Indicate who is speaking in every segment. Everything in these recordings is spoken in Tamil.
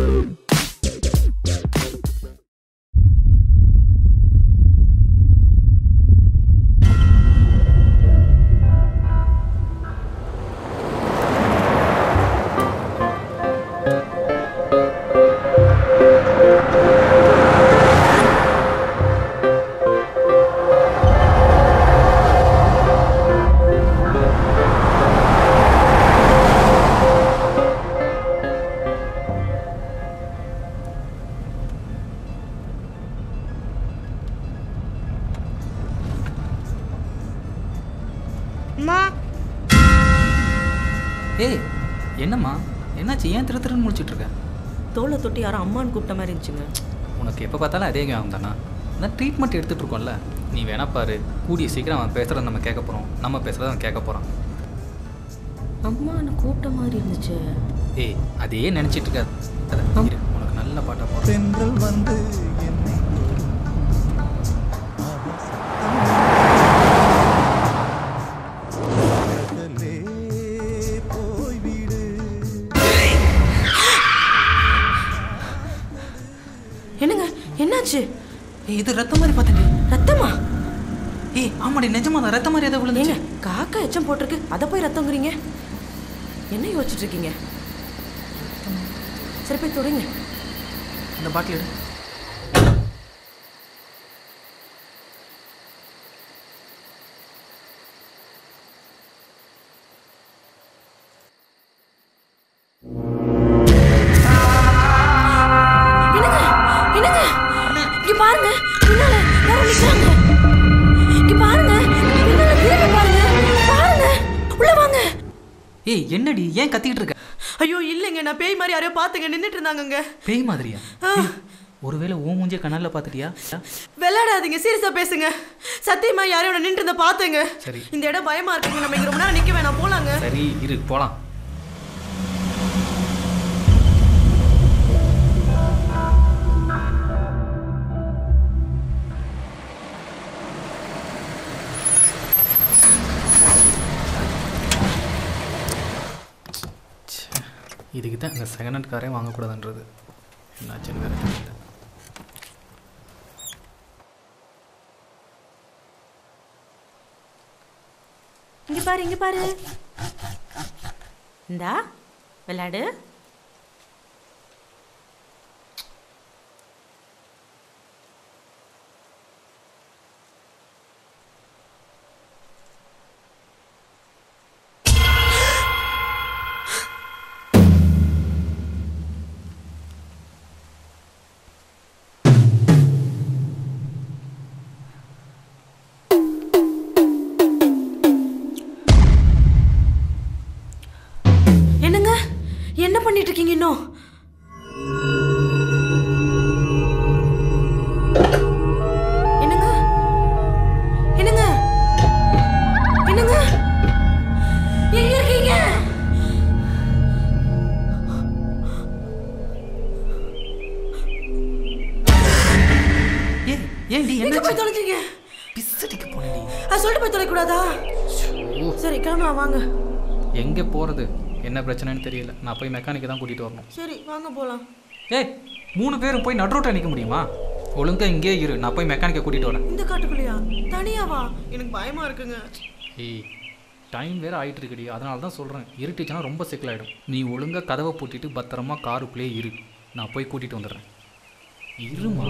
Speaker 1: அம்மா
Speaker 2: ஏய் என்னம்மா என்னாச்சு ஏன் திரு திருன்னு முடிச்சிட்டு இருக்க
Speaker 3: தோலை தொட்டு யாரும் அம்மான்னு கூப்பிட்ட மாதிரி இருந்துச்சுங்க
Speaker 2: உனக்கு எப்போ பார்த்தாலும் அதே ஞாபகம் தானா அதான் ட்ரீட்மெண்ட் எடுத்துகிட்டு இருக்கோம்ல நீ வேணா பாரு கூடிய சீக்கிரம் அவன் பேசுகிறத நம்ம கேட்க போகிறோம் நம்ம பேசுகிறத அவன் கேட்க போகிறான்
Speaker 3: அம்மான்னு கூப்பிட்ட மாதிரி இருந்துச்சு
Speaker 2: ஏய் அதையே நினச்சிட்டு இருக்காது அதான் இரு, உனக்கு நல்ல பாட்டாக போகிறேன்
Speaker 4: தென்றல் வந்து என்னை அகலே போய்விடு
Speaker 3: என்னங்க என்னாச்சு
Speaker 2: ஏய் இது ரத்தம் மாதிரி பார்த்தேன்
Speaker 3: ரத்தமா
Speaker 2: ஏய் ஆமாடி நிஜமா தான் ரத்தம் மாதிரி எதை
Speaker 3: ஏங்க
Speaker 2: விழுந்துச்சு
Speaker 3: காக்கா எச்சம் போட்டிருக்கு அதை போய் ரத்தங்கிறீங்க என்ன யோசிச்சுட்டு இருக்கீங்க சரி போய் தொடுங்க
Speaker 2: அந்த பாட்டில் எடு
Speaker 3: என்னங்க என்னங்க இங்க பாருங்க பின்னால யாரோ நிக்கிறாங்க இங்க பாருங்க பின்னால திரும்பி பாருங்க பாருங்க உள்ள வாங்க
Speaker 2: ஏய் என்னடி ஏன் கத்திக்கிட்டு இருக்க
Speaker 3: ஐயோ இல்லைங்க நான் பேய் மாதிரி யாரையோ பாத்துங்க நின்னுட்டு இருந்தாங்கங்க
Speaker 2: பேய் மாதிரியா ஏய், ஒருவேளை ஓ மூஞ்சே கண்ணால பார்த்துட்டியா
Speaker 3: விளையாடாதீங்க சீரியஸா பேசுங்க சத்தியமா யாரையோட நின்று இருந்த பாத்துங்க
Speaker 2: சரி.
Speaker 3: இந்த இடம் பயமா இருக்குங்க நம்ம இங்க ரொம்ப நேரம் நிக்க வேணாம் போலாங்க
Speaker 2: சரி இரு போலாம் ச்சே, இதுக்கு தான் இந்த செகண்ட் ஹேண்ட் காரே வாங்கக்கூடாதுன்றது என்னாச்சுன்னு வேற தெரியல
Speaker 3: இங்க பாரு இங்க பாரு இந்தா விளையாடு என்னங்க என்ன பண்ணிட்டு இருக்கீங்க இன்னும் என்னங்க என்னங்க என்னங்க எங்க இருக்கீங்க
Speaker 2: ஏய் ஏன்டி
Speaker 3: எங்க
Speaker 2: என்ன
Speaker 3: போய் தொலைஞ்சீங்க
Speaker 2: பிஸ்ஸடிக்கு போனடி
Speaker 3: அது சொல்லிட்டு போய் தொலைக்கூடாதா சரி கிளம்பலாம் வாங்க
Speaker 2: எங்கே போகிறது என்ன பிரச்சனைன்னு தெரியல நான் போய் மெக்கானிக்கை தான் கூட்டிகிட்டு வரணும்
Speaker 3: சரி வாங்க போலாம்
Speaker 2: ஏய் மூணு பேரும் போய் நடுரோட்டை நிற்க முடியுமா ஒழுங்கா இங்கே இரு நான் போய் மெக்கானிக்கை கூட்டிகிட்டு வரேன்
Speaker 3: இந்த காட்டுக்குள்ளேயா தனியாவா எனக்கு பயமா இருக்குங்க
Speaker 2: ஏய் டைம் வேறு ஆயிட்டு இருக்குடி அதனால தான் சொல்கிறேன் இருட்டுச்சுன்னா ரொம்ப சிக்கலாயிடும் நீ ஒழுங்கா கதவை பூட்டிட்டு பத்திரமா காருக்குள்ளே இரு நான் போய் கூட்டிகிட்டு வந்துடுறேன் இருமா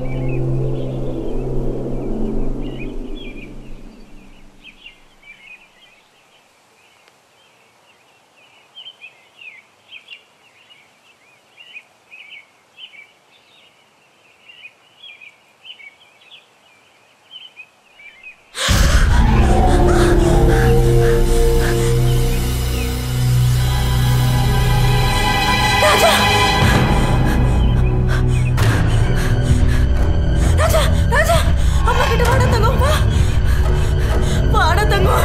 Speaker 3: ராஜா ராஜா அம்மா கிட்ட வாடா தங்கம் வா வாடா தங்கம்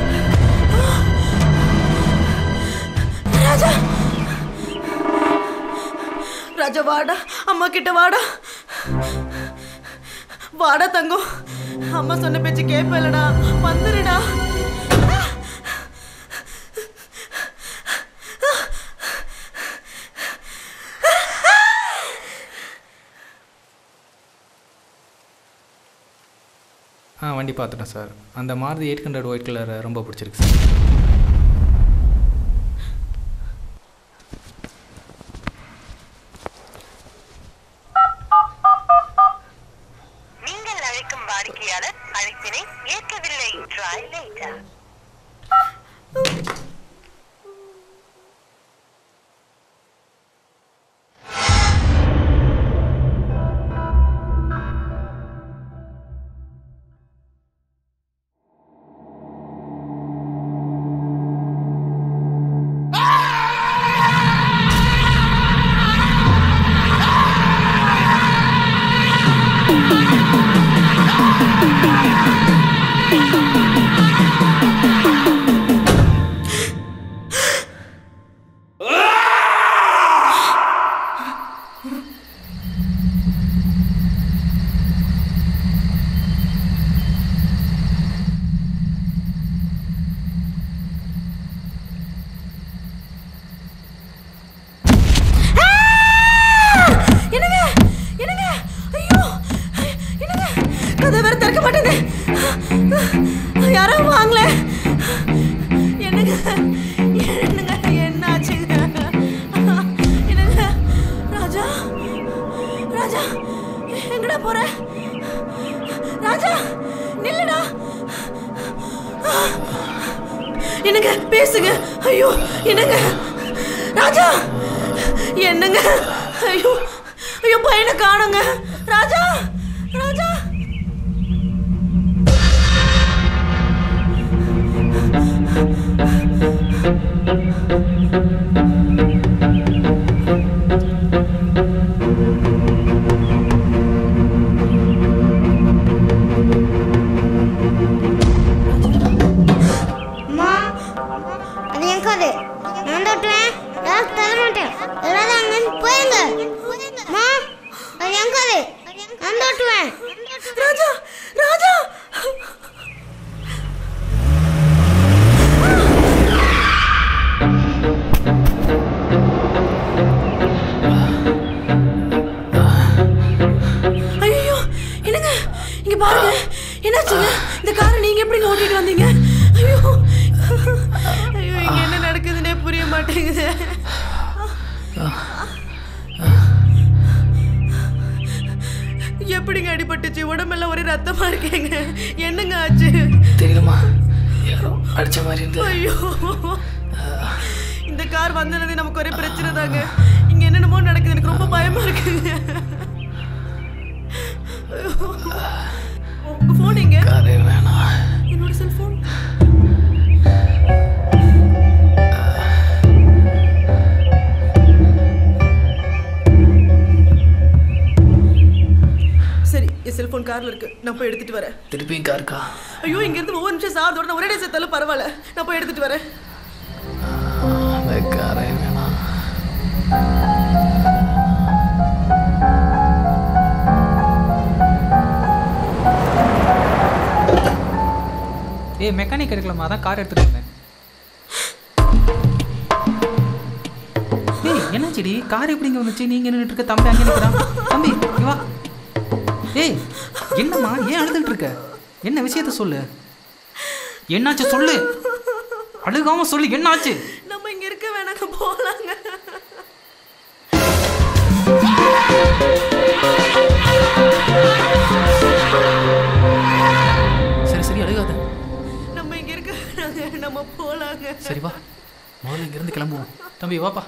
Speaker 3: ராஜா ராஜா வாடா அம்மா கிட்ட வாடா வாடா தங்கம் அம்மா சொன்ன பேச்சு கேட்பலடா வந்துருடா
Speaker 2: ஆ வண்டி பார்த்துட்டேன் சார் அந்த Maruti eight hundred white colour ரொம்ப பிடிச்சிருக்கு சார்
Speaker 5: நீங்கள் அழைக்கும் வாடிக்கையாளர் அழைப்பினை ஏற்கவில்லை ட்ரை லேட்டர்
Speaker 3: என்னங்க என்னங்க ஐயோ என்னங்க கதை வேற திறக்க மாட்டேங்குது யாரோ வாங்கல என்னங்க என்னங்க என்ன ஆச்சுங்க என்னங்க ராஜா ராஜா எங்கடா போற ராஜா நில்லுடா என்னங்க பேசுங்க ஐயோ என்னங்க ராஜா என்னங்க ஐயோ ஐயோ பையனை காணுங்க ராஜா ராஜா
Speaker 1: அம்மா அது என் காது நான் தொட்டுவேன் யாரும் தர மாட்டேன் எல்லாரும் அங்கிருந்து போயிருங்க அம்மா அது என் காது நான் தொட்டுவேன்
Speaker 3: ராஜா ராஜா ஐயோ என்னங்க இங்க பாருங்க என்னாச்சுங்க இந்த காரை நீங்க எப்படி ஓட்டிட்டு வந்தீங்க ஐயோ ஐயோ இங்க என்ன நடக்குதுன்னே புரிய மாட்டேங்குது எப்படிங்க அடிபட்டுச்சு உடம்பெல்லாம் ஒரே ரத்தமா இருக்கேங்க என்னங்க ஆச்சு
Speaker 2: தெரியலமா யாரோ அடித்த மாதிரி இருந்து
Speaker 3: ஐயோ இந்த கார் வந்தது நமக்கு ஒரே பிரச்சனை தாங்க இங்க என்னென்னமோ நடக்குது எனக்கு ரொம்ப பயமா இருக்குங்க ஐயோ. உங்க போன் எங்க
Speaker 2: காரே வேணாம்
Speaker 3: என்னோட செல்போன் சரி என் செல்போன் கார்ல இருக்கு நான் போய் எடுத்துட்டு வரேன்
Speaker 2: திருப்பியும் காருக்கா
Speaker 3: ஐயோ இங்க இருந்து ஒவ்வொரு நிமிஷம் சாவதோட நான் ஒரே டே செத்தாலும் பரவாயில்ல நான் போய் எடுத்துட்டு வரேன்
Speaker 2: அந்த காரே வேணாம் ஏய் மெக்கானிக் எடுக்கலாமா அதான் கார் எடுத்துட்டு வந்தேன் ஏய் என்னாச்சுடி கார் எப்படி இங்கே வந்துச்சு நீங்க நின்றுட்டு இருக்க தம்பி அங்கே நிற்கிறான் தம்பி இங்க வா ஏய் என்னம்மா ஏன் அழுதுட்டு இருக்க என்ன விஷயத்த சொல்லு என்னாச்சு சொல்லு அழுகாம சொல்லு என்னாச்சு
Speaker 3: நம்ம இங்க இருக்க வேணாங்க போலாங்க
Speaker 2: சரி சரி அழுகாத
Speaker 3: நம்ம இங்க இருக்க வேணாங்க நம்ம போலாங்க
Speaker 2: சரி வா முதல்ல இங்கிருந்து கிளம்புவோம் தம்பி வாப்பா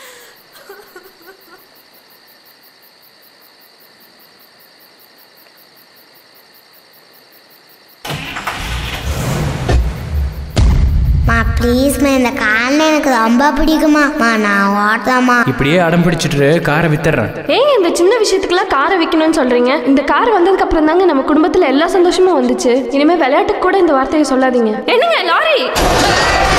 Speaker 1: மா ப்ளீஸ்மா இந்த காரில் எனக்கு ரொம்ப பிடிக்குமா நான் ஓட்டலாமா
Speaker 6: இப்படியே அடம் பிடிச்சிட்டு காரை வித்துறேன்
Speaker 7: ஏங்க இந்த சின்ன விஷயத்துக்குலாம் காரை விற்கணும்னு சொல்றீங்க இந்த கார் வந்ததுக்கு அப்புறம் தாங்க நம்ம குடும்பத்துல எல்லா சந்தோஷமும் வந்துச்சு இனிமே விளையாட்டுக்கு கூட இந்த வார்த்தையை சொல்லாதீங்க என்னங்க லாரி